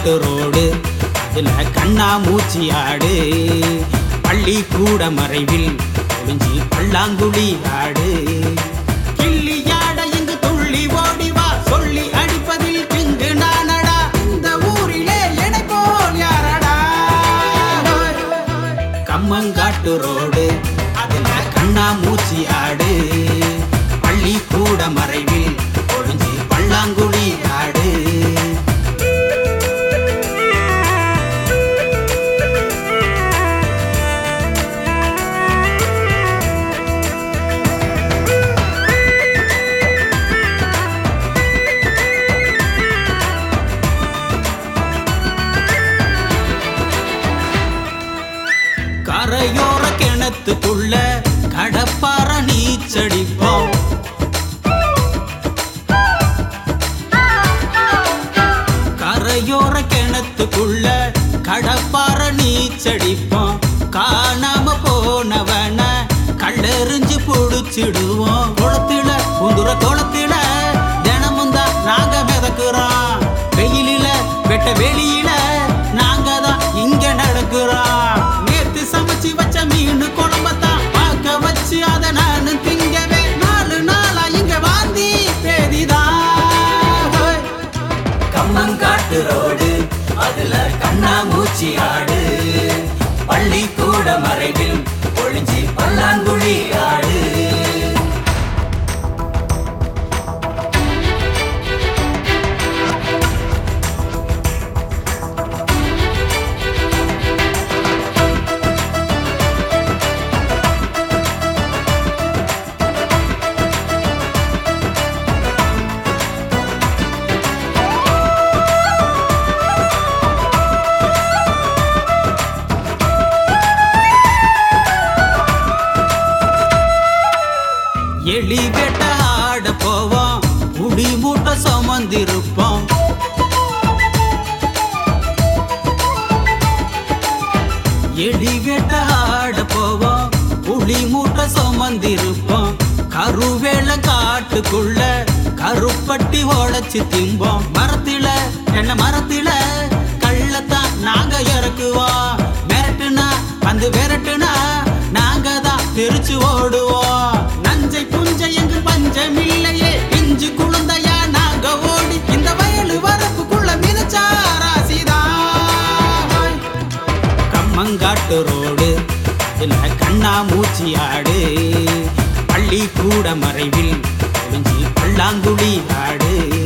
கம்மங்காட்டு road அதுல கண்ணா மூச்சி ஆடு பள்ளி கூட மறைவில் ஒளிஞ்சி பல்லாங்குழி ஆடு கிள்ளியாட இங்கு துள்ளி ஓடி வா சொல்லி அடிப்பதில் பிங்கு நானடா இந்த ஊரிலே எனை போல் யாரடா கம்மங்காட்டு ரோடு அதுல கண்ணா மூச்சி ஆடு பள்ளி கூட மறைவில் ஒளிஞ்சி பல்லாங்குழி ஆடு கரையோர கிணத்துக்குள்ள கடப்பார நீச்சடிப்போம் கரையோர கிணத்துக்குள்ள கடப்பார நீச்சடிப்போம் காணாம போனவன கல்லெறிஞ்சு புடிச்சிடுவோம் குளத்தில குந்துர குளத்தில தினமும் தான் நாங்க மிதக்குறோம் வெயிலில வெட்ட வெளியில நாங்க தான் இங்க நடக்கிறோம் நேத்து சமைச்சு வச்ச மீன் குழம்பத்தான் பார்க்க வச்சு அதை நான் திங்கவே நாலு நாளா இங்க வாந்தி பேதிதான் கம்மங்காட்டு ரோடு அதுல கண்ணா மூச்சி ஆடு பள்ளி கூட மறைவில் ஒளிஞ்சி பல்லாங்குழி ஆடு எலி வெட்ட ஆட போவோம் குடி மூட்டை சுமந்திருப்போம் எலி வெட்ட ஆட போவோம் புளி மூட்டை சுமந்திருப்போம் கருவேல காட்டுக்குள்ள கருப்பட்டி உழைச்சு திம்போம் மரத்தில என்ன மரத்தில கள்ளத்தான் நாங்க இறக்குவோம் மிரட்டுனா வந்து விரட்டுனா நாங்க தான் பிரிச்சு ஓடுவோம் நஞ்சை புஞ்சை எங்கு பஞ்சம் இல்லையே பிஞ்சு குழந்தையா நாங்க ஓடி இந்த வயலு வரப்புக்குள்ள மிதச்சா ராசிதான் கம்மங்காட்டு ரோடு இதுல கண்ணா மூச்சி ஆடு பள்ளி கூட மறைவில் ஒளிஞ்சி பல்லாங்குழி ஆடு